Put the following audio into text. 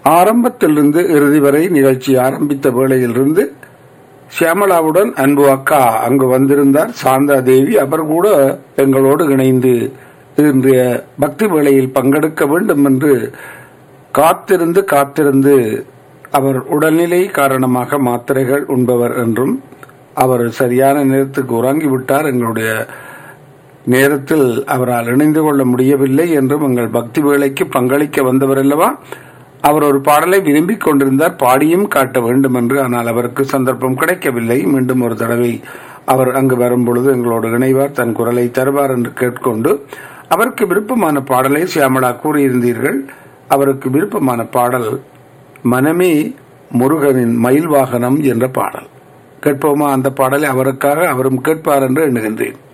ஆரம்பத்திலிருந்து இறுதி வரை நிகழ்ச்சி ஆரம்பித்த வேளையிலிருந்து சியாமலாவுடன் அன்பு அக்கா அங்கு வந்திருந்தார் சாந்தா தேவி அவர் கூட எங்களோடு இணைந்து இன்றைய பக்தி வேளையில் பங்கெடுக்க வேண்டும் என்று காத்திருந்து காத்திருந்து அவர் உடல்நிலை காரணமாக மாத்திரைகள் உண்பவர் என்றும் அவர் சரியான நேரத்துக்கு உறங்கிவிட்டார் எங்களுடைய நேரத்தில் அவரால் இணைந்து கொள்ள முடியவில்லை என்றும் எங்கள் பக்தி வேலைக்கு பங்களிக்க வந்தவர் அல்லவா அவர் ஒரு பாடலை விரும்பிக் கொண்டிருந்தார் பாடியும் காட்ட வேண்டும் என்று ஆனால் அவருக்கு சந்தர்ப்பம் கிடைக்கவில்லை மீண்டும் ஒரு தடவை அவர் அங்கு வரும்பொழுது எங்களோடு இணைவார் தன் குரலை தருவார் என்று கேட்கொண்டு அவருக்கு விருப்பமான பாடலை சியாமலா கூறியிருந்தீர்கள் அவருக்கு விருப்பமான பாடல் மனமே முருகனின் மயில் வாகனம் என்ற பாடல் கேட்போமா அந்த பாடலை அவருக்காக அவரும் கேட்பார் என்று எண்ணுகின்றேன்